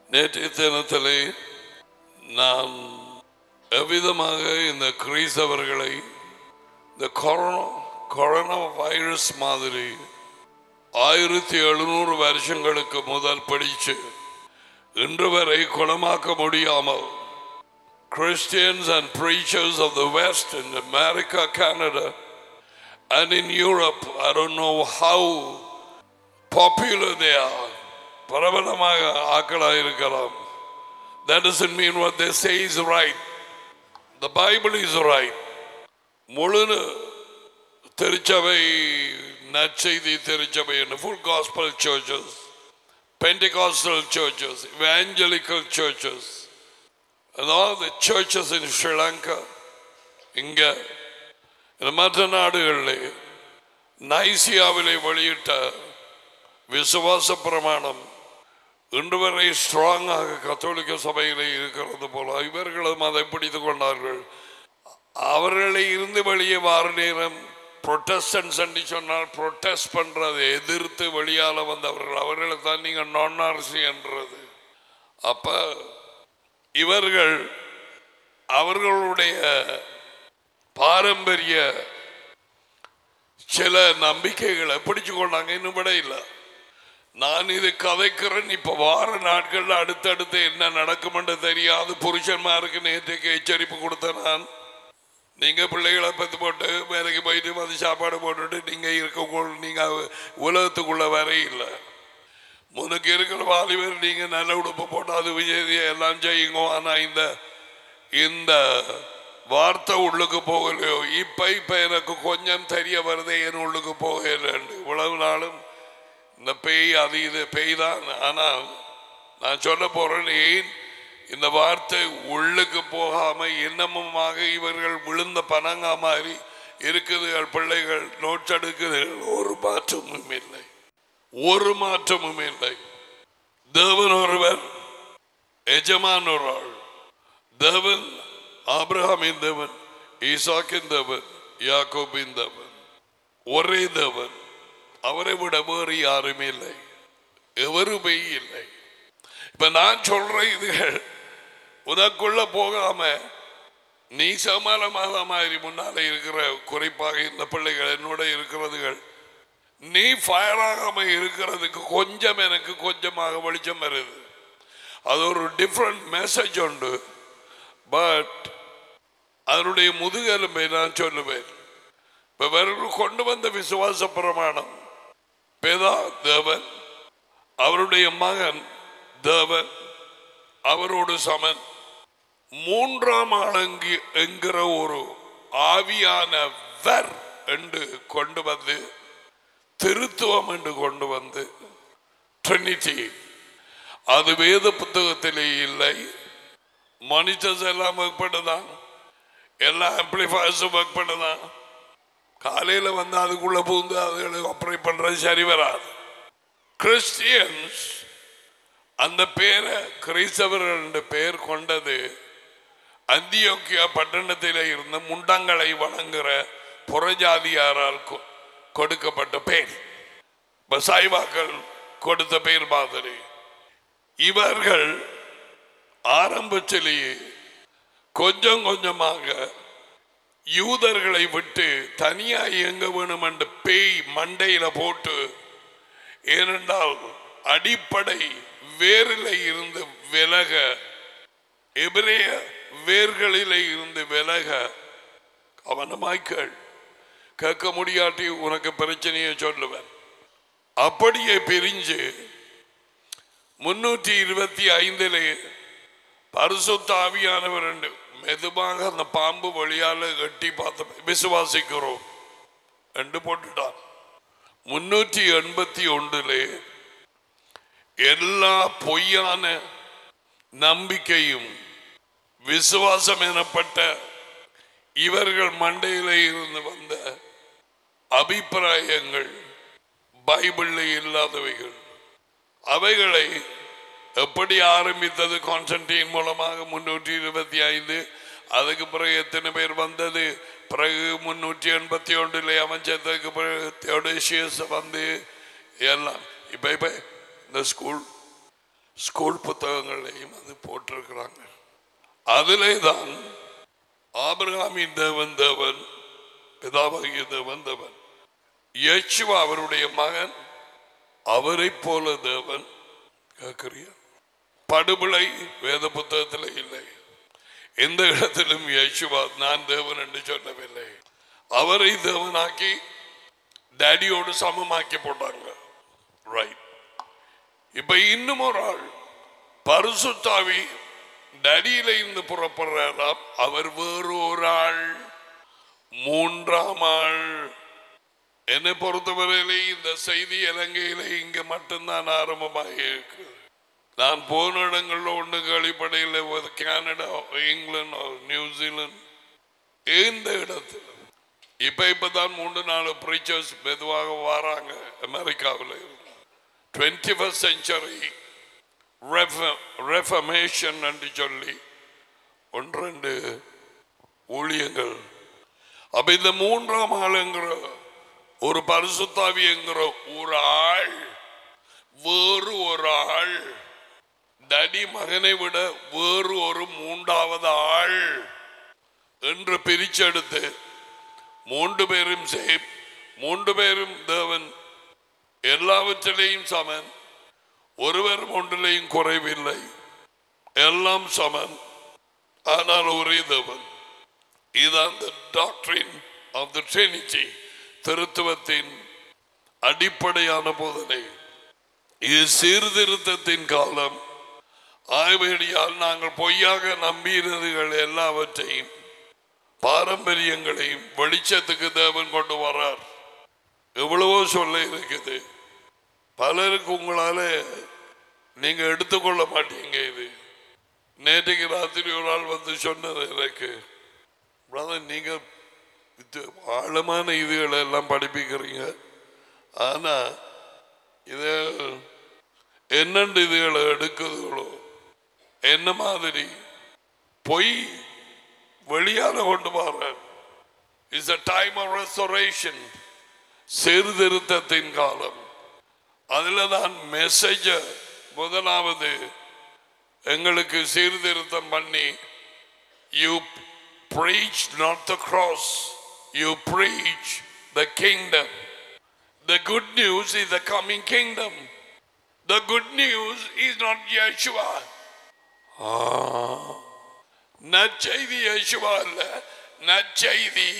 நேற்றைய தினத்திலே நான் எவ்விதமாக இந்த கிறிஸ்தவர்களை இந்த கொரோனா கொரோனா வைரஸ் மாதிரி ஆயிரத்தி எழுநூறு வருஷங்களுக்கு முதல் படிச்சு இன்று வரை குணமாக்க முடியாமல் Christians and preachers of the West in America, Canada, and in Europe, I don't know how popular they are. பிரபலமாக ஆக்களாக இருக்கலாம் That doesn't mean what they say is right. The Bible is right. முழு திருச்சபை நற்செய்தி திருச்சபை full gospel churches pentecostal churches evangelical churches and all the churches in Sri Lanka இங்க இந்த மற்ற நாடுகளில் நைசியாவிலே வெளியிட்ட விசுவாச பிரமாணம் இன்று வரை ஸ்ட்ராங்காக கத்தோலிக்க சபையிலே இருக்கிறது போல இவர்களும் அதை பிடித்து கொண்டார்கள் அவர்களை இருந்து வெளியே வார நேரம் புரொட்டஸ்டன்ஸ் என்று சொன்னால் புரொட்டஸ்ட் பண்றதை எதிர்த்து வெளியால வந்தவர்கள் அவர்களை தான் நீங்க நொன்னார்சி என்றது அப்ப இவர்கள் அவர்களுடைய பாரம்பரிய சில நம்பிக்கைகளை பிடிச்சு கொண்டாங்க இன்னும் விட இல்லை நான் இது கதைக்கிறேன் இப்ப வார நாட்கள்ல அடுத்தடுத்து என்ன நடக்கும் என்று தெரியாது புருஷன்மாருக்கு நேற்றுக்கு எச்சரிப்பு கொடுத்த நான் நீங்க பிள்ளைகளை பத்து போட்டு வேலைக்கு போயிட்டு வந்து சாப்பாடு போட்டுட்டு நீங்க இருக்க நீங்க உலகத்துக்குள்ள வர இல்லை முன்னுக்கு இருக்கிற வாலிபர் நீங்க நல்ல உடுப்பு போட்டு அது விஜய் எல்லாம் செய்யுங்க ஆனா இந்த இந்த வார்த்தை உள்ளுக்கு போகலையோ இப்ப இப்ப எனக்கு கொஞ்சம் தெரிய வருதே என் உள்ளுக்கு போகல இவ்வளவு நாளும் இந்த பேய் அது இது பேய் தான் ஆனால் நான் சொல்ல போறேன் ஏன் இந்த வார்த்தை உள்ளுக்கு போகாம இன்னமுமாக இவர்கள் விழுந்த பனங்கா மாதிரி இருக்குதுகள் பிள்ளைகள் நோட்ஸ் எடுக்குதுகள் ஒரு மாற்றமும் இல்லை ஒரு மாற்றமும் இல்லை தேவன் ஒருவர் எஜமான் ஒரு ஆள் தேவன் ஆபிரகாமின் தேவன் ஈசாக்கின் தேவன் யாக்கோபின் தேவன் ஒரே தேவன் அவரை விட வேறு யாருமே இல்லை எவருமே இல்லை இப்ப நான் சொல்ற இதுகள் உனக்குள்ள போகாம நீ சமாளமாக மாதிரி முன்னாலே இருக்கிற குறிப்பாக இந்த பிள்ளைகள் என்னோட இருக்கிறதுகள் நீ ஃபயர் ஆகாம இருக்கிறதுக்கு கொஞ்சம் எனக்கு கொஞ்சமாக வெளிச்சம் வருது அது ஒரு டிஃப்ரெண்ட் மெசேஜ் உண்டு பட் அதனுடைய முதுகெலும்பை நான் சொல்லுவேன் இப்ப இவர்கள் கொண்டு வந்த விசுவாச பிரமாணம் பிதா தேவன் அவருடைய மகன் தேவன் அவரோடு சமன் மூன்றாம் ஆளங்கி என்கிற ஒரு ஆவியான வர் என்று கொண்டு வந்து திருத்துவம் என்று கொண்டு வந்து ட்ரினிட்டி அது வேத புத்தகத்திலே இல்லை மானிட்டர்ஸ் எல்லாம் ஒர்க் பண்ணுதான் எல்லா ஆம்பிளிஃபயர்ஸும் ஒர்க் பண்ணுதான் காலையில் வந்து அதுக்குள்ள பூந்து அதுகளை ஆப்ரேட் பண்றது சரி வராது கிறிஸ்டியன்ஸ் அந்த பேரை கிறிஸ்தவர்கள் என்ற பெயர் கொண்டது அந்தியோக்கியா பட்டணத்தில் இருந்த முண்டங்களை வணங்குற புறஜாதியாரால் கொ- கொடுக்கப்பட்ட பெயர் பசாய்வாக்கள் கொடுத்த பெயர் மாதிரி இவர்கள் ஆரம்பத்திலேயே கொஞ்சம் கொஞ்சமாக யூதர்களை விட்டு தனியா இயங்க வேணும் என்ற பேய் மண்டையில போட்டு ஏனென்றால் அடிப்படை வேரில் இருந்து விலக எபிரேய வேர்களிலே இருந்து விலக கவனமாய்க்கள் கேட்க முடியாட்டி உனக்கு பிரச்சனையை சொல்லுவேன் அப்படியே பிரிஞ்சு முன்னூற்றி இருபத்தி ஐந்திலே பரிசுத்தாவியானவர் என்று மெதுவாக அந்த பாம்பு வழியால எட்டி பார்த்த விசுவாசிக்கிறோம் என்று போட்டுட்டான் முன்னூற்றி எண்பத்தி ஒன்றிலே எல்லா பொய்யான நம்பிக்கையும் விசுவாசம் எனப்பட்ட இவர்கள் மண்டையில இருந்து வந்த அபிப்பிராயங்கள் பைபிள்ல இல்லாதவைகள் அவைகளை எப்படி ஆரம்பித்தது கான்ஸ்டன்டின் மூலமாக முன்னூற்றி இருபத்தி ஐந்து அதுக்கு பிறகு எத்தனை பேர் வந்தது பிறகு முன்னூற்றி எண்பத்தி ஒன்றில் அமைச்சதுக்கு பிறகு தியோடேஷியஸ் வந்து எல்லாம் இப்ப இப்ப இந்த ஸ்கூல் ஸ்கூல் புத்தகங்களையும் அது போட்டிருக்கிறாங்க அதிலே தான் ஆபிரகாமின் தேவன் தேவன் பிதாவாகிய தேவன் தேவன் யேசுவா அவருடைய மகன் அவரைப் போல தேவன் கேட்கிறியா படுபிளை வேத புத்தகத்தில் இல்லை எந்த இடத்திலும் யேசுவா நான் தேவன் என்று சொல்லவில்லை அவரை தேவனாக்கி டேடியோடு சமமாக்கி போட்டாங்க ரைட் இப்ப இன்னும் ஒரு ஆள் பரிசுத்தாவி டடியில இருந்து புறப்படுறாராம் அவர் வேறு ஒரு ஆள் மூன்றாம் ஆள் என்னை பொறுத்தவரையிலே இந்த செய்தி இலங்கையில இங்க மட்டும்தான் ஆரம்பமாக இருக்கு நான் போன இடங்கள்ல ஒன்று கழிப்படையில் கனடா இங்கிலாந்து நியூசிலாந்து எந்த இடத்துல இப்ப இப்பதான் மூன்று நாலு பிரீச்சர்ஸ் மெதுவாக வராங்க அமெரிக்காவில் டுவெண்ட்டி ஃபஸ்ட் செஞ்சுரி ரெஃபமேஷன் என்று சொல்லி ஒன்று ரெண்டு ஊழியங்கள் அப்ப இந்த மூன்றாம் ஆளுங்கிற ஒரு பரிசுத்தாவி என்கிற ஒரு ஆள் வேறு ஒரு ஆள் தடி மகனை விட வேறு ஒரு மூன்றாவது ஆள் என்று பிரிச்செடுத்து மூன்று பேரும் சேம் மூன்று பேரும் தேவன் எல்லாவற்றிலேயும் சமன் ஒருவர் ஒன்றிலேயும் குறைவில்லை எல்லாம் சமன் ஆனால் ஒரே தேவன் இதுதான் டாக்டரின் ஆஃப் த ட்ரினிட்டி திருத்துவத்தின் அடிப்படையான போதனை இது சீர்திருத்தத்தின் காலம் ஆய்வடியால் நாங்கள் பொய்யாக நம்பியிருந்ததுகள் எல்லாவற்றையும் பாரம்பரியங்களையும் வெளிச்சத்துக்கு தேவன் கொண்டு வரார் எவ்வளவோ சொல்ல இருக்குது பலருக்கு உங்களால நீங்க எடுத்துக்கொள்ள மாட்டீங்க இது நேற்றைக்கு ராத்திரி ஒரு ஆள் வந்து சொன்னது எனக்கு brother, நீங்க இது ஆழமான இதுகளை எல்லாம் படிப்பிக்கிறீங்க ஆனா இது என்னென்று இதுகளை எடுக்குதுகளோ என்ன மாதிரி பொய் வெளியால கொண்டு வர்றார் is a time of restoration சீர்திருத்தத்தின் காலம் அதுல தான் மெசேஜ முதலாவது எங்களுக்கு சீர்திருத்தம் பண்ணி you preach not the cross you preach the kingdom the good news is the coming kingdom the good news is not yeshua ah. நற்செய்தி யேசுவா அல்ல நற்செய்தி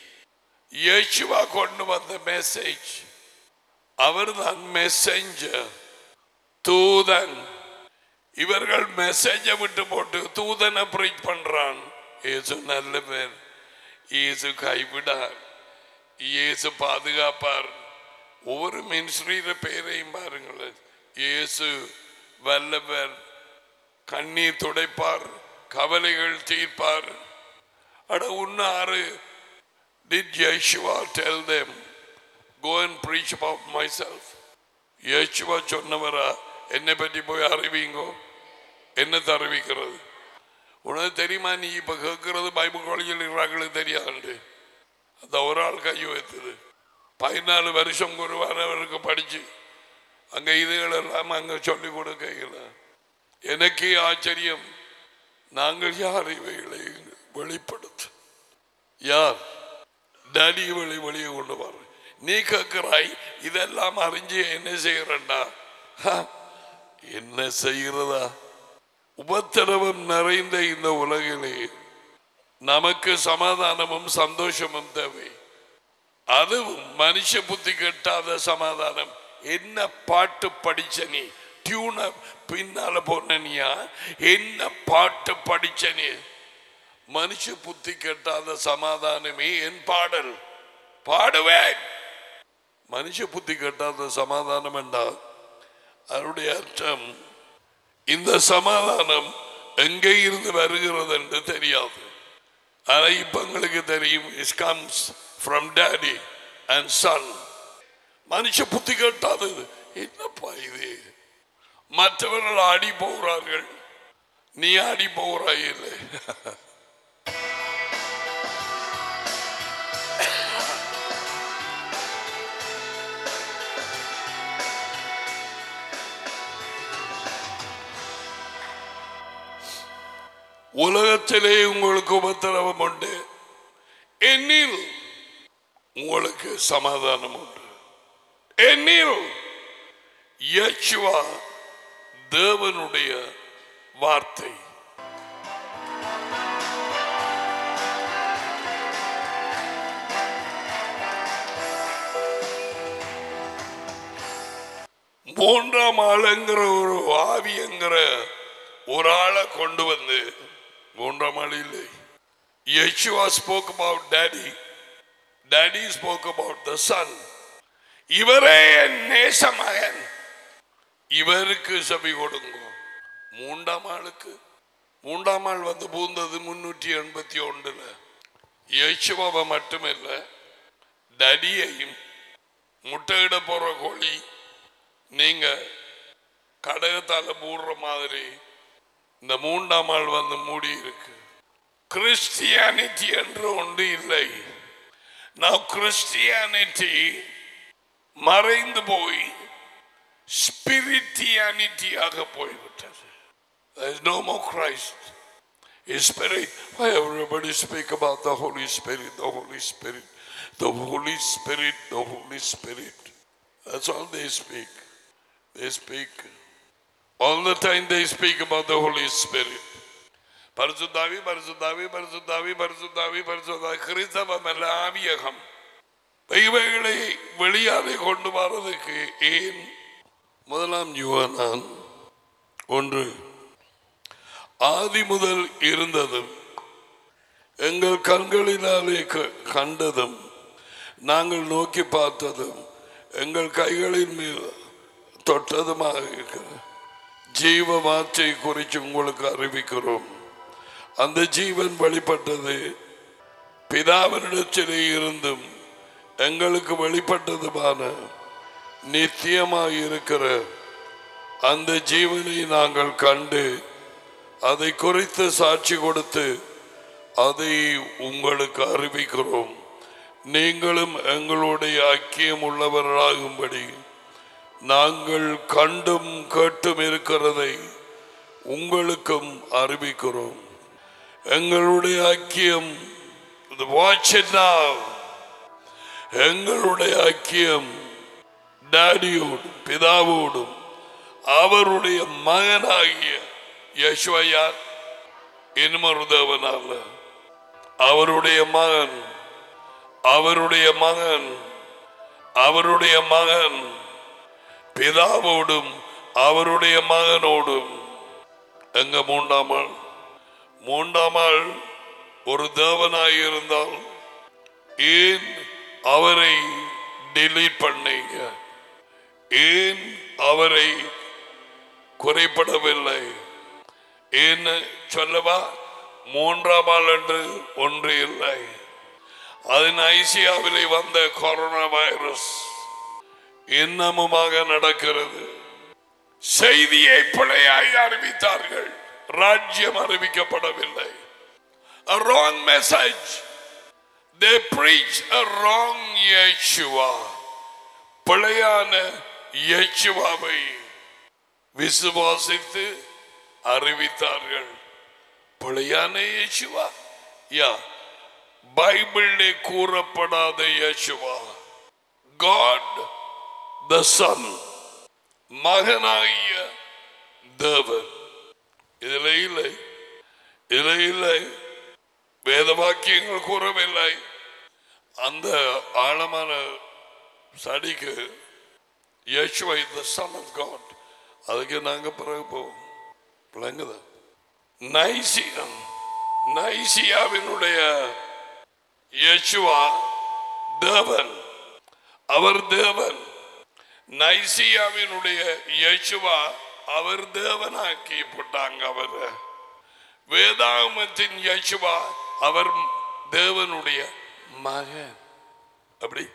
யேசுவா கொண்டு வந்த மெசேஜ் அவர்தான் மெசேஞ்சர் தூதன் இவர்கள் மெசேஜை விட்டு போட்டு தூதனை ப்ரீச் பண்றான் இயேசு நல்லவர் இயேசு கைவிடார் இயேசு பாதுகாப்பார் ஒவ்வொரு மினிஸ்ட்ரியில பேரையும் பாருங்களேன் இயேசு வல்லவர் கண்ணீர் துடைப்பார் கவலைகள் தீர்ப்பார் அட உன்னாரு did Yeshua tell them go and preach about myself Yeshua சொன்னவரா என்னை பற்றி போய் அறிவிங்கோ என்ன அறிவிக்கிறது உனக்கு தெரியுமா நீ இப்ப கேட்கறது பைபிள் காலேஜில் இருக்கிறாங்களுக்கு தெரியாது அந்த ஒரு ஆள் கை வைத்தது பதினாலு வருஷம் குருவானவருக்கு படிச்சு அங்க இதுகள் எல்லாம் அங்க சொல்லி கொடுக்கல எனக்கே ஆச்சரியம் நாங்கள் யார் இவைகளை வெளிப்படுத்த யார் டேடி இவளை வெளியே கொண்டு வர நீ கேட்கிறாய் இதெல்லாம் அறிஞ்சு என்ன செய்யறண்டா என்ன செய்கிறதா உபத்திரவம் நிறைந்த இந்த உலகிலே நமக்கு சமாதானமும் சந்தோஷமும் தேவை அதுவும் மனுஷ புத்தி கெட்டாத சமாதானம் என்ன பாட்டு படிச்ச நீ டியூன பின்னால போனியா என்ன பாட்டு படிச்ச நீ மனுஷ புத்தி கெட்டாத சமாதானமே என் பாடல் பாடுவேன் மனுஷ புத்தி கெட்டாத சமாதானம் என்றால் அதனுடைய அர்த்தம் இந்த சமாதானம் எங்கே இருந்து வருகிறது என்று தெரியாது ஆனா இப்ப எங்களுக்கு தெரியும் is comes from daddy and son மனுஷ புத்தி கட்டாதது என்னப்பா இது மற்றவர்கள் ஆடி போகிறார்கள் நீ ஆடி போகிறாய் இல்லை உலகத்திலே உங்களுக்கு உபத்திரவம் உண்டு என்னில் உங்களுக்கு சமாதானம் உண்டு என்னில் யேசுவா தேவனுடைய வார்த்தை மூன்றாம் ஆளுங்கிற ஒரு ஆவிங்கிற ஒரு ஆளை கொண்டு வந்து மூன்றாம் ஆள் இல்லை Yeshua spoke about daddy daddy spoke about the son இவரே என் நேச மகன் இவருக்கு செவி கொடுங்க மூன்றாம் ஆளுக்கு மூன்றாம் ஆள் வந்து பூந்தது முன்னூற்றி எண்பத்தி ஒன்றுல யேசுவாவை மட்டுமில்ல டடியையும் முட்டையிட போற கோழி நீங்க கடகத்தால மூடுற மாதிரி இந்த மூன்றாம் ஆள் வந்து மூடி இருக்கு கிறிஸ்டியானிட்டி என்று ஒன்று இல்லை நான் கிறிஸ்டியானிட்டி மறைந்து போய் ஸ்பிரிட்டியானிட்டியாக போய்விட்டது There is no more Christ. His Spirit. Why everybody speak about the Holy Spirit, the Holy Spirit, the Holy Spirit, the Holy Spirit. That's all they speak. They speak. All the time they speak about the Holy Spirit. பரிசுத்தாவி பரிசுத்தாவி பரிசுத்தாவி பரிசுத்தாவி பரிசுத்தாவி கிறிஸ்தவம் அல்ல ஆவியகம் இவைகளை வெளியாலே கொண்டு வர்றதுக்கு ஏன் முதலாம் யுவனான் ஒன்று ஆதி முதல் இருந்ததும் எங்கள் கண்களினாலே க- கண்டதும் நாங்கள் நோக்கி பார்த்ததும் எங்கள் கைகளின் மேல் தொட்டதுமாக இருக்கிற ஜீவ வார்த்தை குறித்து உங்களுக்கு அறிவிக்கிறோம் அந்த ஜீவன் வெளிப்பட்டது பிதாவினிடத்திலே இருந்தும் எங்களுக்கு வெளிப்பட்டதுமான நித்தியமாக இருக்கிற அந்த ஜீவனை நாங்கள் கண்டு அதை குறித்து சாட்சி கொடுத்து அதை உங்களுக்கு அறிவிக்கிறோம் நீங்களும் எங்களுடைய ஐக்கியம் உள்ளவர்களாகும்படி நாங்கள் கண்டும் கேட்டும் இருக்கிறதை உங்களுக்கும் அறிவிக்கிறோம் எங்களுடைய ஐக்கியம் வாட்ச் எங்களுடைய ஐக்கியம் டாடியோடும் பிதாவோடும் அவருடைய மகனாகிய யஷ்வயார் இன்னொரு தேவனால அவருடைய மகன் அவருடைய மகன் அவருடைய மகன் பிதாவோடும் அவருடைய மகனோடும் எங்க மூன்றாம் ஆள் மூன்றாம் ஆள் ஒரு தேவனாய் இருந்தால் ஏன் அவரை delete பண்ணீங்க ஏன் அவரை குறைப்படவில்லை ஏன்னு சொல்லவா மூன்றாம் ஆள் என்று ஒன்று இல்லை அதன் ஐசியாவிலே வந்த கொரோனா வைரஸ் இன்னமுமாக நடக்கிறது செய்தியை பிழையாய் அறிவித்தார்கள் ராஜ்யம் அறிவிக்கப்படவில்லை a wrong message they preach a wrong Yeshua பிழையான இயேசுவாவை விசுவாசித்து அறிவித்தார்கள் பிழையான இயேசுவா யா பைபிளிலே கூறப்படாத இயேசுவா காட் த சன் மகனாகிய தேவன் இதுல இல்லை இதுல இல்லை வேத வாக்கியங்கள் கூறவில்லை அந்த ஆழமான ஸ்டடிக்கு யேசுவை த சன் ஆஃப் காட் அதுக்கு நாங்க பிறகு போவோம் விளங்குதா நைசியா நைசியாவினுடைய யேசுவா தேவன் அவர் தேவன் நைசியாவினுடைய யேசுவா அவர் தேவனாக்கி போட்டாங்க அவர் வேதாகமத்தின் யேசுவா அவர் தேவனுடைய மகன் அப்படி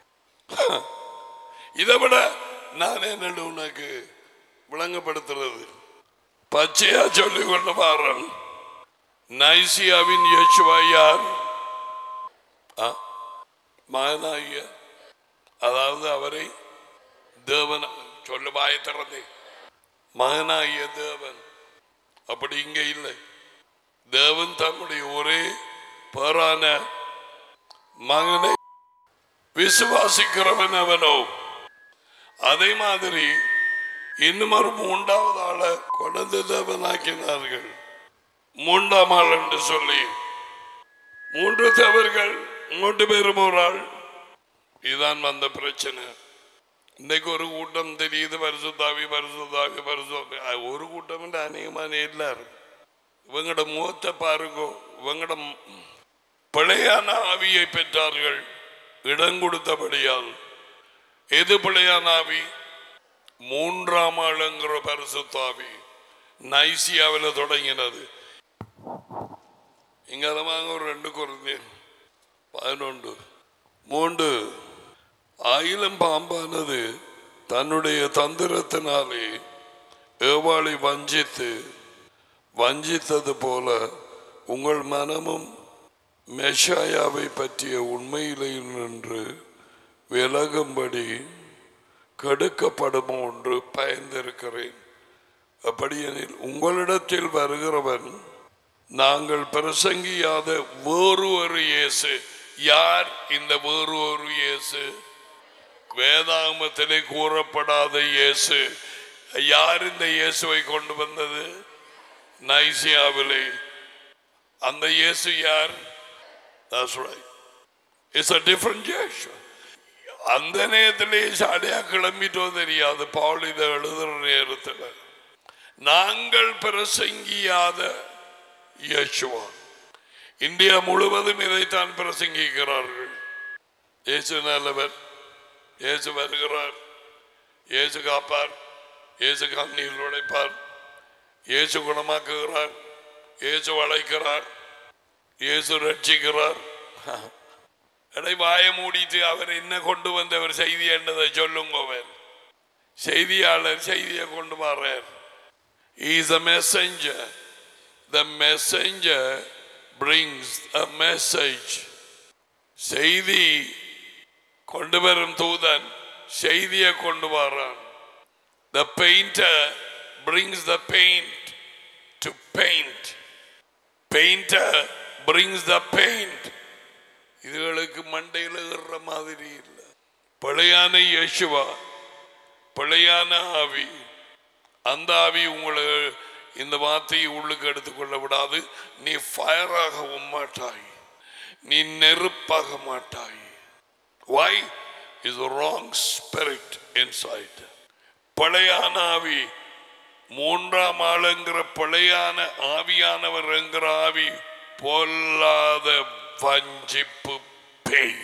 இதை விட நான் என்ன உனக்கு விளங்கப்படுத்துறது பச்சையா சொல்லிக் கொண்டு பாருன் நைசியாவின் யேசுவா யார் ஆ? மகனாகிய அதாவது அவரை தேவன் சொல்ல வாயை திறந்து மகனாகிய தேவன் அப்படி இங்க இல்லை தேவன் தம்முடைய ஒரே பேரான மகனை விசுவாசிக்கிறவன் அவனோ அதே மாதிரி இன்னும் ஒரு மூன்றாவது ஆளை கொண்டு தேவனாக்கினார்கள் மூன்றாம் ஆள் என்று சொல்லி மூன்று தேவர்கள் மூன்று பேரும் ஒரு ஆள் இதுதான் வந்த பிரச்சனை இன்னைக்கு ஒரு கூட்டம் தெரியுது பரிசுத்தாவி பரிசுத்தாவி பரிசுத்தாவி அது ஒரு கூட்டம் இல்லை அநேகமான எல்லாரும் இவங்களோட முகத்தை பாருங்க இவங்களோட பிழையான ஆவியை பெற்றார்கள் இடம் கொடுத்தபடியால் எது பிழையான ஆவி மூன்றாம் ஆளுங்கிற பரிசுத்தாவி நைசியாவில் தொடங்கினது இங்க அதை வாங்க ஒரு ரெண்டு குறைந்து பதினொன்று மூன்று ஆயிலம் பாம்பானது தன்னுடைய தந்திரத்தினாலே ஏவாளை வஞ்சித்து வஞ்சித்தது போல உங்கள் மனமும் மெஷாயாவை பற்றிய உண்மையிலே நின்று விலகும்படி கெடுக்கப்படுமோ என்று பயந்திருக்கிறேன் அப்படியெனில் உங்களிடத்தில் வருகிறவன் நாங்கள் பிரசங்கியாத வேறு ஒரு இயேசு யார் இந்த வேறு ஒரு இயேசு வேதாகமத்திலே கூறப்படாத இயேசு யார் இந்த இயேசுவை கொண்டு வந்தது நைசியாவிலே அந்த இயேசு யார் That's right. It's a different Yeshua. அந்த நேரத்திலே சாடியா கிளம்பிட்டோ தெரியாது பவுல் இதை எழுதுற நேரத்தில் நாங்கள் பிரசங்கியாத இயேசுவா இந்தியா முழுவதும் இதைத்தான் பிரசங்கிக்கிறார்கள் இயேசு நல்லவர் இயேசு வருகிறார் இயேசு காப்பார் இயேசு கண்ணீர் உடைப்பார் இயேசு குணமாக்குகிறார் இயேசு வளைக்கிறார் இயேசு ரட்சிக்கிறார் எடை வாய மூடிட்டு அவர் என்ன கொண்டு வந்தவர் செய்தி என்றதை சொல்லுங்க அவர் செய்தியாளர் செய்தியை கொண்டு வர்றார் is a messenger the messenger brings a message செய்தி கொண்டு வரும் தூதன் செய்தியை கொண்டு வரான் the painter brings the paint to paint painter brings the paint இதுகளுக்கு மண்டையில் ஏறுற மாதிரி இல்லை பழையான யேசுவா பழையான ஆவி அந்த ஆவி உங்களை இந்த வார்த்தையை உள்ளுக்கு எடுத்துக்கொள்ள விடாது நீ ஃபயராகவும் மாட்டாய் நீ நெருப்பாக மாட்டாய் why is the wrong spirit inside பழையான ஆவி மூன்றாம் ஆளுங்கிற பழையான ஆவியானவர் என்கிற ஆவி பொல்லாத வஞ்சிப்பு பேய்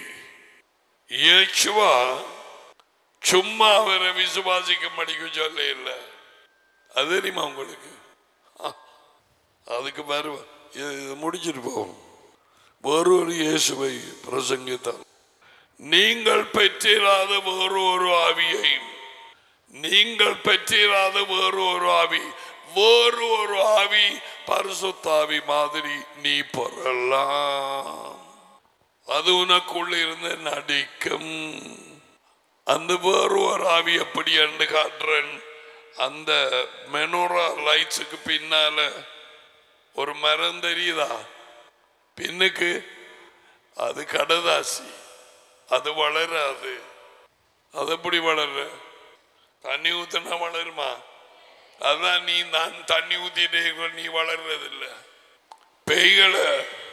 இயேசுவா சும்மா அவரை விசுவாசிக்க மடிக்க சொல்ல இல்லை அது தெரியுமா உங்களுக்கு ஆ, அதுக்கு வருவ இது இது முடிச்சிட்டு போவோம் வேறு ஒரு இயேசுவை பிரசங்கித்தார் நீங்கள் பெற்றிராத வேறு ஒரு ஆவியையும் நீங்கள் பெற்றிராத வேறு ஒரு ஆவி வேறு ஒரு ஆவி பரிசுத்தாவி மாதிரி நீ பெறலாம் அது உனக்குள்ள இருந்து நடிக்கும் அந்த வேறு ஒரு ஆவி எப்படி என்று காட்டுறேன் அந்த மெனோரா லைட்ஸுக்கு பின்னால ஒரு மரம் தெரியுதா பின்னுக்கு அது கடதாசி அது வளராது அது எப்படி வளர்ற தண்ணி ஊத்தினா வளருமா அதான் நீ நான் தண்ணி ஊத்திட்டே இருக்கிற, நீ வளர்றதில்ல பேய்களை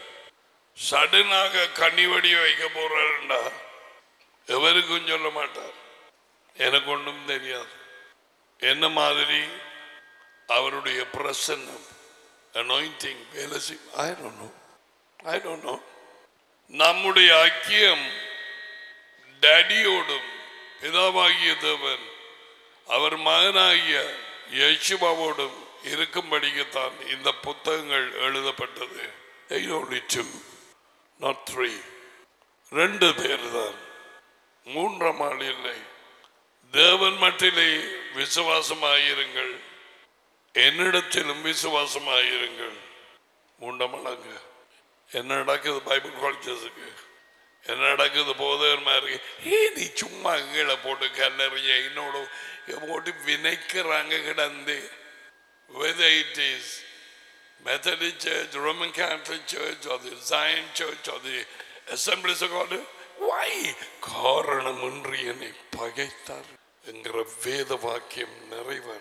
சடனாக கண்ணி வடி வைக்க போறாருண்டா எவருக்கும் சொல்ல மாட்டார் எனக்கு ஒன்றும் தெரியாது என்ன மாதிரி அவருடைய பிரசன்னம் anointing வேலை செய்யும் I don't know I don't know நம்முடைய ஐக்கியம் டேடியோடும் பிதாவாகிய தேவன் அவர் மகனாகிய யேசுபாவோடும் இருக்கும்படிக்குத்தான் இந்த புத்தகங்கள் எழுதப்பட்டது only two not three ரெண்டு பேர் தான் மூன்றாம் ஆள் இல்லை தேவன் மட்டிலே விசுவாசமாயிருங்கள் என்னிடத்திலும் விசுவாசமாயிருங்கள் மூன்றாம் ஆளாங்க என்ன நடக்குது பைபிள் காலேஜஸுக்கு என்ன நடக்குது போதர் மாதிரி ஏ நீ சும்மா கீழே போட்டு கல்லறிய என்னோட போட்டு வினைக்கிறாங்க கிடந்து whether it is Methodist Church, Roman Catholic Church, or the Zion Church, or the Assemblies of God. Why? காரணமின்றி என்னை பகைத்தார் என்கிற வேத வாக்கியம் நிறைவேற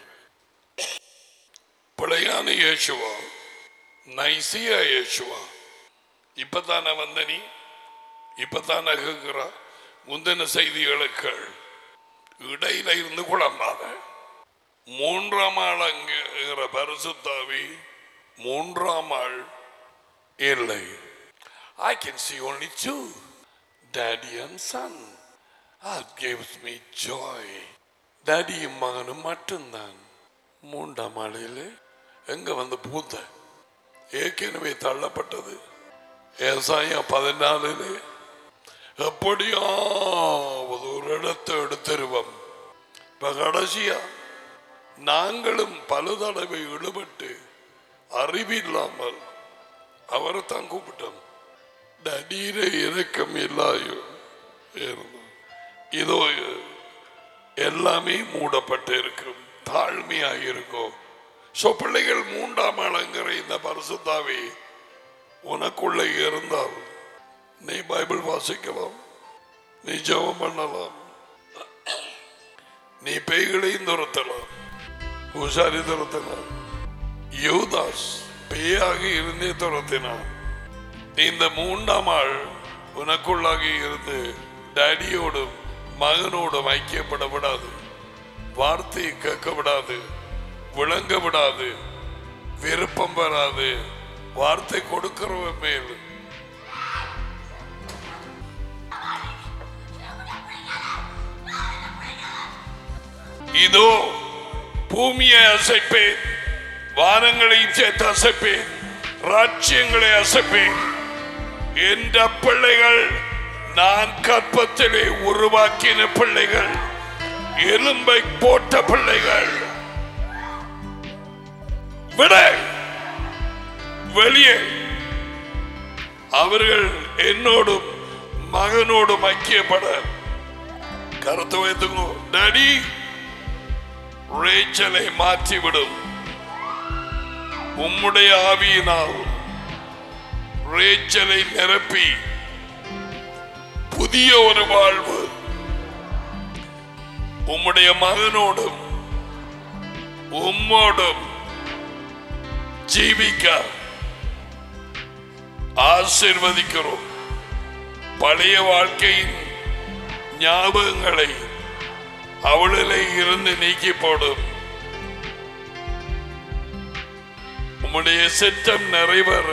பிழையான இயேசுவா நைசியா இயேசுவா இப்பதானே வந்த நீ இப்பதானே கேட்கிறா முந்தின செய்திகளுக்கு இடையில இருந்து குழம்பாத மூன்றாம் ஆள் அங்குகிற பரிசுத்தாவி மூன்றாம் ஆள் இல்லை I can see only two, daddy and son. That gives me joy. டேடியும் மகனும் மட்டும்தான் மூன்றாம் ஆளிலே எங்க வந்து பூத்த ஏற்கனவே தள்ளப்பட்டது ஏசாயா பதினாலிலே எப்படியாவது ஒரு இடத்தை எடுத்துருவோம் இப்ப கடைசியா நாங்களும் பல தடவை இழுபட்டு அறிவில்லாமல் அவரை தான் கூப்பிட்டோம் டடீர இறக்கம் இல்லாயோ இருந்தோம். இதோ எல்லாமே மூடப்பட்டு இருக்கும் தாழ்மையாக இருக்கும் சோ பிள்ளைகள் மூன்றாம் ஆளுங்கிற இந்த பரிசுத்தாவே உனக்குள்ள இருந்தால் நீ பைபிள் வாசிக்கலாம் நீ ஜெபம் பண்ணலாம் நீ பேய்களையும் துரத்தலாம் பூசாரி துரத்தினான் யூதாஸ் பேயாக இருந்தே துரத்தினான் இந்த மூன்றாம் ஆள் உனக்குள்ளாக இருந்து டேடியோடும் மகனோடும் ஐக்கியப்பட விடாது வார்த்தையை கேட்க விடாது விளங்க விடாது விருப்பம் வராது வார்த்தை கொடுக்கிறவன் மேல் இதோ பூமியை அசைப்பேன் வானங்களையும் சேர்த்து அசைப்பேன் ராஜ்யங்களை அசைப்பேன் என்ற பிள்ளைகள் நான் கற்பத்திலே உருவாக்கின பிள்ளைகள் எலும்பை போட்ட பிள்ளைகள் விட வெளியே அவர்கள் என்னோடும் மகனோடும் ஐக்கியப்பட கருத்து வைத்துக்கோ டாடி ரேச்சலை மாற்றிவிடும் உம்முடைய ஆவியினால் ரேச்சலை நிரப்பி புதிய ஒரு வாழ்வு உம்முடைய மகனோடும் உம்மோடும் ஜீவிக்க ஆசிர்வதிக்கிறோம் பழைய வாழ்க்கையின் ஞாபகங்களை அவளிலே இருந்து நீக்கி போடும் உம்முடைய சித்தம் நிறைவேற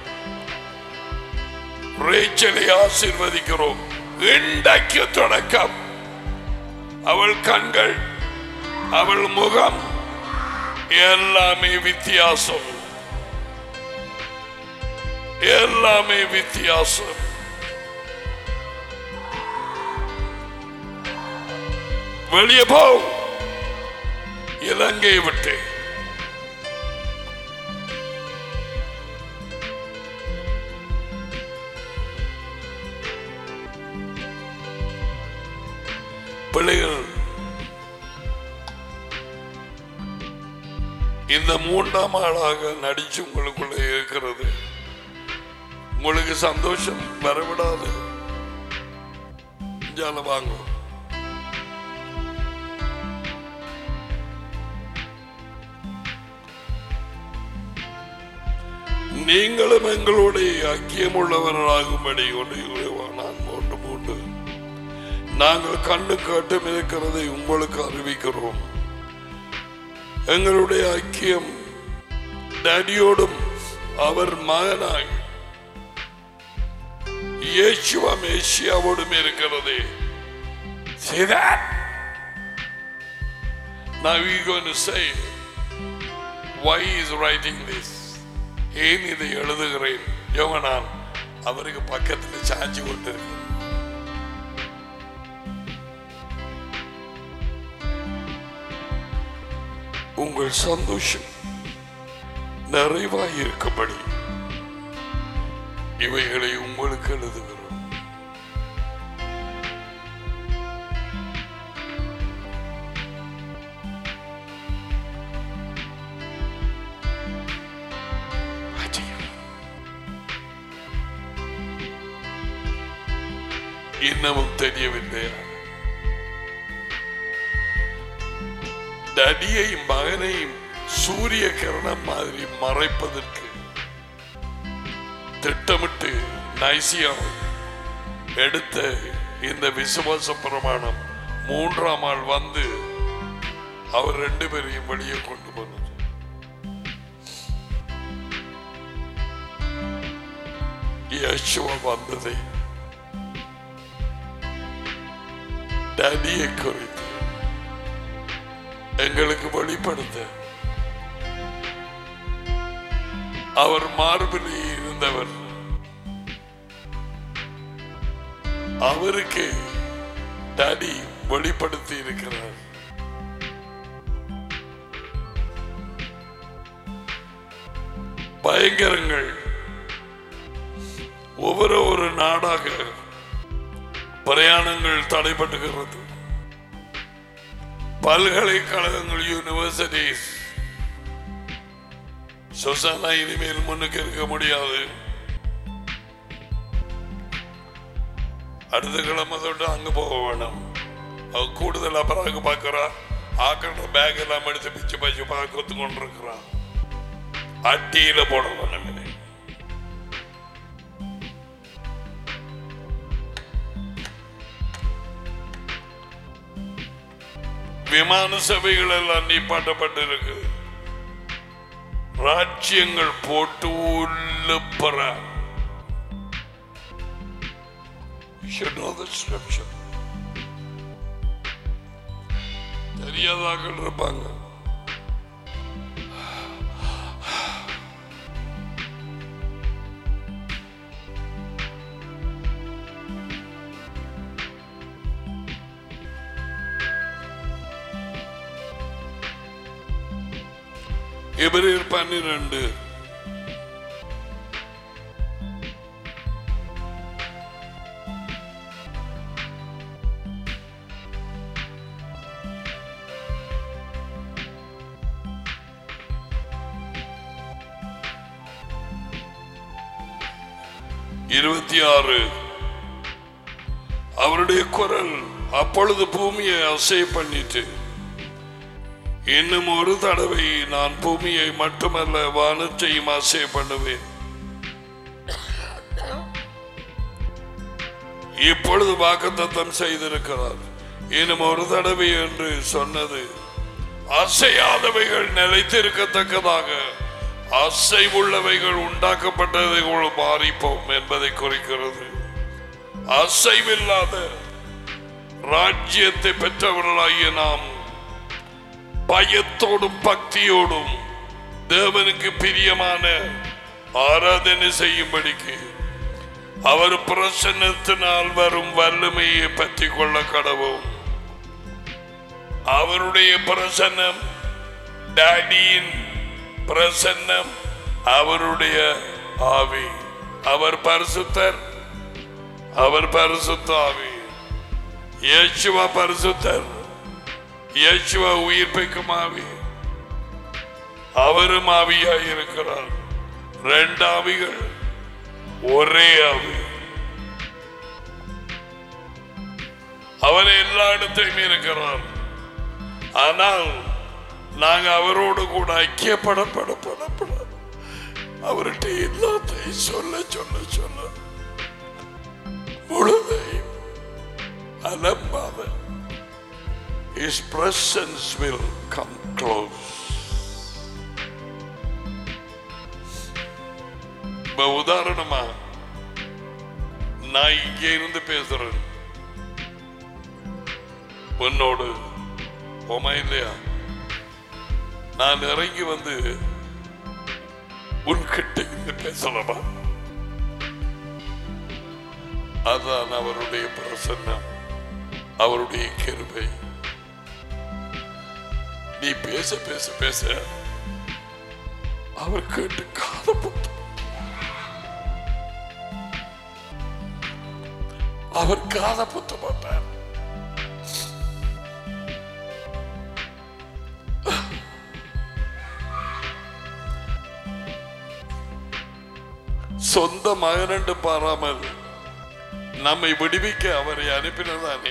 ரேச்சலை ஆசிர்வதிக்கிறோம் இன்றைக்கு தொடக்கம் அவள் கண்கள் அவள் முகம் எல்லாமே வித்தியாசம் எல்லாமே வித்தியாசம் வெளியே போ இலங்கை விட்டு பிள்ளைகள் இந்த மூன்றாம் ஆளாக நடிச்சு உங்களுக்குள்ள இருக்கிறது உங்களுக்கு சந்தோஷம் வரவிடாது ஜால வாங்கும் நீங்களும் எங்களுடைய ஐக்கியமுள்ளவர்களாகும்படி ஒன்று நான் மூன்று மூன்று நாங்கள் கண்ணு காட்டும் இருக்கிறதை உங்களுக்கு அறிவிக்கிறோம் எங்களுடைய ஐக்கியம் டேடியோடும் அவர் மகனாய் இயேசுவா மேசியாவோடும் இருக்கிறது See that? Now we're going to say why he is writing this. ஏன் இதை எழுதுகிறேன் யோகனான் அவருக்கு பக்கத்தில் சாஞ்சி கொண்டு உங்கள் சந்தோஷம் நிறைவாய் இருக்கும்படி இவைகளை உங்களுக்கு எழுதுகிறோம் இன்னமும் தெரியவில்லையா டடியையும் மகனையும் சூரிய கிரணம் மாதிரி மறைப்பதற்கு திட்டமிட்டு நைசியம் எடுத்த இந்த விசுவாச பிரமாணம் மூன்றாம் ஆள் வந்து அவர் ரெண்டு பேரையும் வெளியே கொண்டு போனது யேசுவ வந்ததை டடியை குறித்து எங்களுக்கு வெளிப்படுத்த அவர் மார்பிலே இருந்தவர் அவருக்கு டாடி வெளிப்படுத்தி இருக்கிறார் பயங்கரங்கள் ஒவ்வொரு ஒரு நாடாக பிரயாணங்கள் தடைபட்டுகிறது பல்கலைக்கழகங்கள் யூனிவர்சிட்டிஸ் சொசனா இனிமேல் முன்னுக்கு இருக்க முடியாது அடுத்த கிழமை தொட்டு அங்க போக வேணும் அவ கூடுதல் அப்புறம் பார்க்கிறா ஆக்கிற பேக் எல்லாம் எடுத்து பிச்சு பச்சு பார்த்து கொண்டிருக்கிறான் அட்டியில போட வேணும் இனி. விமான சபைகள் எல்லாம் நீப்பாட்டப்பட்டிருக்கு ராஜ்யங்கள் போட்டு உள்ளப்பற You should know the scripture. தெரியாதாக்கள் இருப்பாங்க எபிரேயர் பன்னிரண்டு இருபத்தி ஆறு அவருடைய குரல் அப்பொழுது பூமியை அசை பண்ணிட்டு இன்னும் ஒரு தடவை நான் பூமியை மட்டுமல்ல வானத்தையும் அசை பண்ணுவேன் இப்பொழுது வாக்குத்தத்தம் செய்திருக்கிறார் இன்னும் ஒரு தடவை என்று சொன்னது அசையாதவைகள் நிலைத்திருக்கத்தக்கதாக அசைவுள்ளவைகள் உண்டாக்கப்பட்டதை மாறிப்போம் என்பதை குறிக்கிறது அசைவில்லாத ராஜ்யத்தை பெற்றவர்களாகிய நாம் பயத்தோடும் பக்தியோடும் தேவனுக்கு பிரியமான ஆராதனை செய்யும்படிக்கு அவர் பிரசன்னத்தினால் வரும் வல்லமையை பற்றி கொள்ள கடவும் அவருடைய பிரசன்னம் டாடியின் பிரசன்னம் அவருடைய ஆவி அவர் பரிசுத்தர் அவர் பரிசுத்த ஆவி இயேசுவா பரிசுத்தர் இயேசுவா உயிர்ப்பிக்கும் ஆவி அவரும் ஆவியாய் இருக்கிறார் ரெண்டு ஆவிகள் ஒரே ஆவி அவர் எல்லா இடத்தையும் இருக்கிறார் ஆனால் நாங்க அவரோடு கூட ஐக்கியப்படப்பட படப்பட அவர்கிட்ட எல்லாத்தையும் சொல்ல சொல்ல சொல்ல முழுதையும் அலம்பாத His presence will come close. இப்ப உதாரணமா நான் இங்கே இருந்து பேசுறேன் உன்னோடு உமா இல்லையா நான் இறங்கி வந்து உன்கிட்ட இருந்து பேசலாமா அதான் அவருடைய பிரசன்னம் அவருடைய கிருபை நீ பேச பேச பேச அவர் கேட்டு காத புத்து அவர் காத புத்த மாட்டார் சொந்த மகனண்டு பாராமல் நம்மை விடுவிக்க அவரை அனுப்பினதானே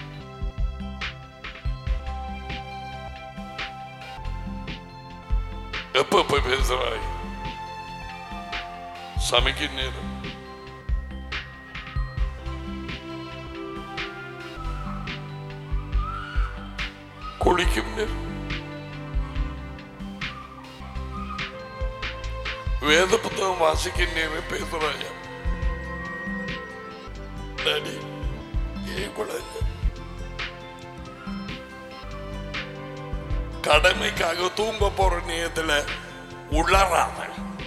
எப்ப போய் பேசுறாய் சமைக்கும் நேரம் குளிக்கும் நேரம் வேத புத்தகம் வாசிக்கும் நேரம் பேசுறாயா டாடி ஏன் கூட இல்லை? கடமைக்காக தூங்க போற நேரத்துல உளறாத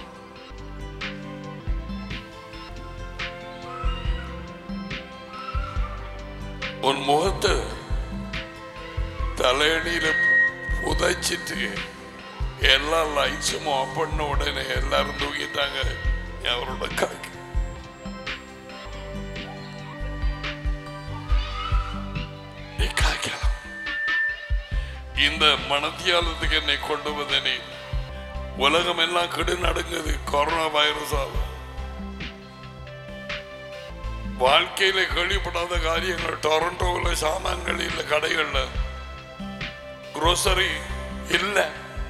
உன் முகத்தை தலையணியில புதைச்சிட்டு எல்லா லைட்ஸும் ஆஃப் பண்ண உடனே எல்லாரும் தூங்கிட்டாங்க அவரோட காக்கி நீ காய்க்கலாம் இந்த மனத்தியாலத்துக்கு என்னை கொண்டு வந்த நீ உலகம் எல்லாம் கெடு நடுங்குது கொரோனா வைரஸால வாழ்க்கையில கேள்விப்படாத காரியங்கள் டொரண்டோவில் சாமான்கள் இல்ல கடைகள்ல grocery இல்ல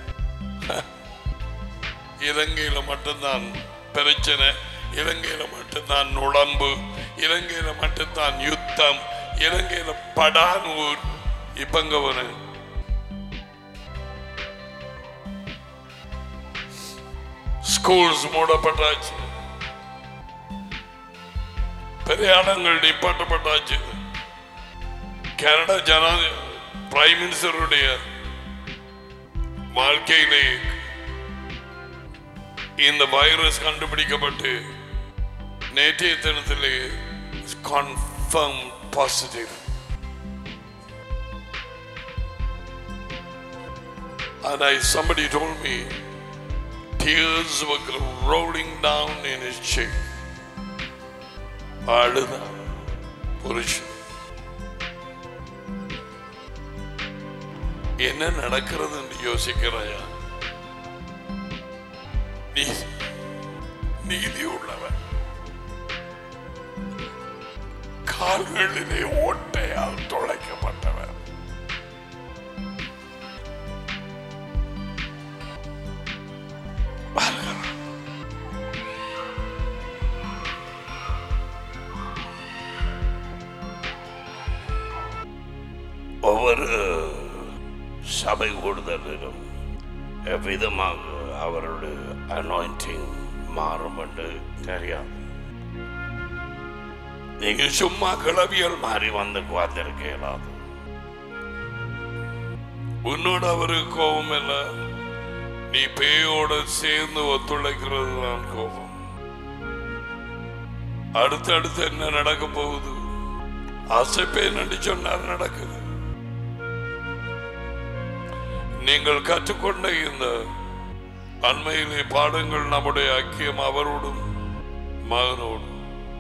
இலங்கையில மட்டும்தான் பிரச்சனை இலங்கையில மட்டும்தான் நுழம்பு இலங்கையில மட்டும்தான் யுத்தம் இலங்கையில படானூர் இப்பங்க ஒரு ஸ்கூல்ஸ் மூடப்பட்டாச்சு பிரயாணங்கள் நிப்பாட்டப்பட்டாச்சு கனடா ஜனா பிரைம் மினிஸ்டருடைய வாழ்க்கையிலே இந்த வைரஸ் கண்டுபிடிக்கப்பட்டு நேற்றைய தினத்திலே confirm positive And I, somebody told me tears were rolling down in his cheek. அழுதான் புருஷன் என்ன நடக்கிறது என்று யோசிக்கிறாயா நீ நீதி உள்ளவன் கால்களிலே ஓட்டையால் துளைக்கப்பட்டவன் வருகிறான். ஒவ்வொரு சபை கூடுதலிலும் எவ்விதமாக அவருடைய அனாயிண்டிங் மாறும் என்று தெரியாது நீங்க சும்மா கிளவியல் மாறி வந்து உட்கார்ந்திருக்க இயலாது உன்னோட அவருக்கு கோபம் இல்ல நீ பேயோட சேர்ந்து ஒத்துழைக்கிறது தான் கோபம் அடுத்து அடுத்து என்ன நடக்க போகுது அசைப்பேன் என்று சொன்னார் நடக்குது நீங்கள் கற்றுக்கொண்ட இந்த அண்மையிலே பாடங்கள் நம்முடைய ஐக்கியம் அவரோடும் மகனோடும்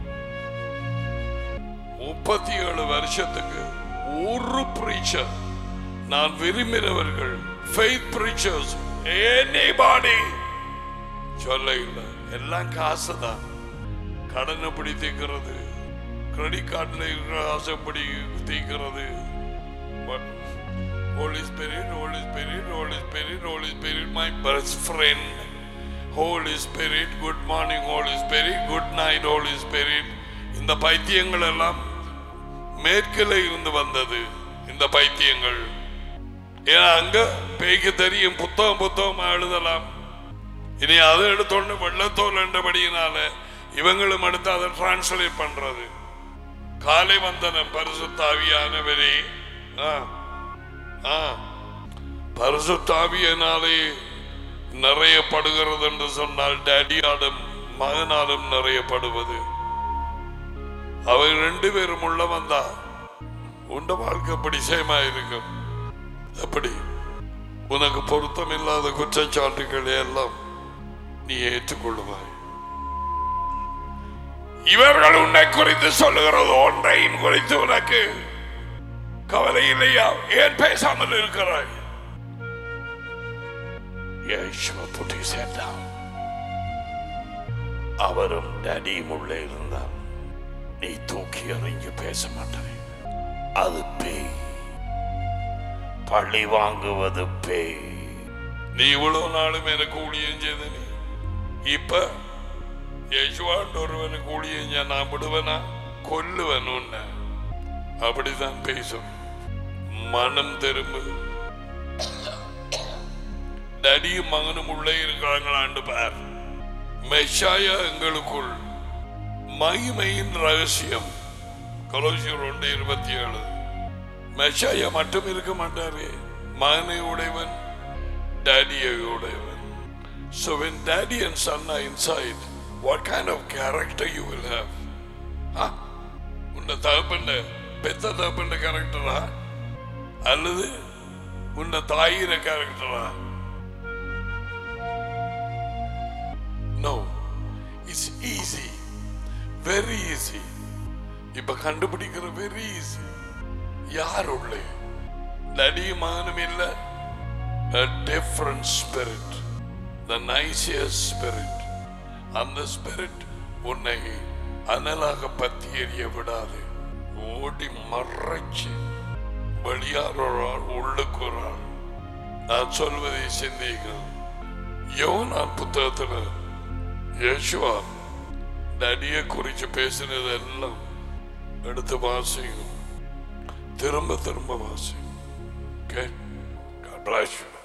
முப்பத்தி ஏழு வருஷத்துக்கு ஒரு பிரீச்சர் நான் விரும்பினவர்கள் ஃபெய்த் பிரீச்சர்ஸ் anybody சொல்ல இல்லை எல்லாம் காசு தான் கடன் எப்படி தீர்க்கிறது கிரெடிட் கார்டில் இருக்கிற ஆசைப்படி தீர்க்கிறது but Holy Spirit Holy Spirit Holy Spirit Holy Spirit my best friend Holy Spirit good morning Holy Spirit good night Holy Spirit இந்த பைத்தியங்கள் எல்லாம் மேற்கில இருந்து வந்தது இந்த பைத்தியங்கள் ஏன்னா அங்க பேய்க்கு தெரியும் புத்தகம் புத்தகம் எழுதலாம் இனி அதை எடுத்தோன்னு வெள்ளத்தோல் என்றபடியினால இவங்களும் எடுத்து அதை டிரான்ஸ்லேட் பண்றது காலை வந்தனம் பரிசுத்தாவியானவரே ஆ, ஆ. பரிசுத்தாவியனாலே நிறையப்படுகிறது என்று சொன்னால் டேடியாலும் மகனாலும் நிறையப்படுவது அவை ரெண்டு பேரும் உள்ள வந்தா உண்ட வாழ்க்கை அப்படி சேமா இருக்கும் எப்படி உனக்கு பொருத்தம் இல்லாத குற்றச்சாட்டுகளை எல்லாம் நீ ஏற்றுக்கொள்ளுவாய் இவர்கள் உன்னை குறித்து சொல்லுகிறது ஒன்றையும் குறித்து உனக்கு கவலை இல்லையா ஏன் பேசாமல் இருக்கிறாய் Yeshua put his head down. அவரும் டடியும் உள்ளே இருந்தார் நீ தூக்கி எறிஞ்சு பேச மாட்டாய் அது பேய் பழி வாங்குவது பேய் நீ இவ்வளவு நாளும் எனக்கு ஊழியம் செய்த நீ இப்ப யேசுவாண்டு ஒருவனுக்கு ஊழியம் செய்ய நான் விடுவனா கொல்லுவன் உன்னை அப்படிதான் பேசும் மனம் திரும்பு டடியும் மகனும் உள்ளே இருக்கிறாங்களாண்டு பார் மெஷாயா எங்களுக்குள் மகிமையின் ரகசியம் கொலோசியர் ஒன்று இருபத்தி ஏழு மெஷாயா மட்டும் இருக்க மாட்டாரே மகனை உடையவன் daddy உடையவன் so when daddy and son are inside what kind of character you will have huh? உன்னை தகப்பண்ட பெத்த தகப்பண்ட கேரக்டரா அல்லது உன்னை தாயிர கேரக்டரா no it's easy very easy இப்ப கண்டுபிடிக்கிற வெரி ஈஸி யார் உள்ளே நடியும் மகனும் இல்லை a different spirit the nicest spirit அந்த spirit உன்னை அனலாக பத்தி எறிய விடாது ஓடி மறைச்சு வெளியார் ஒரு ஆள் உள்ளுக்கு ஒரு ஆள் நான் சொல்வதை சிந்திங்கள் யோனான் புத்தகத்துல யேசுவா நடிய குறிச்சு பேசினது எல்லாம் எடுத்து வாசிக்கும் திரும்ப திரும்ப வாசிக்கும் Okay? God bless you.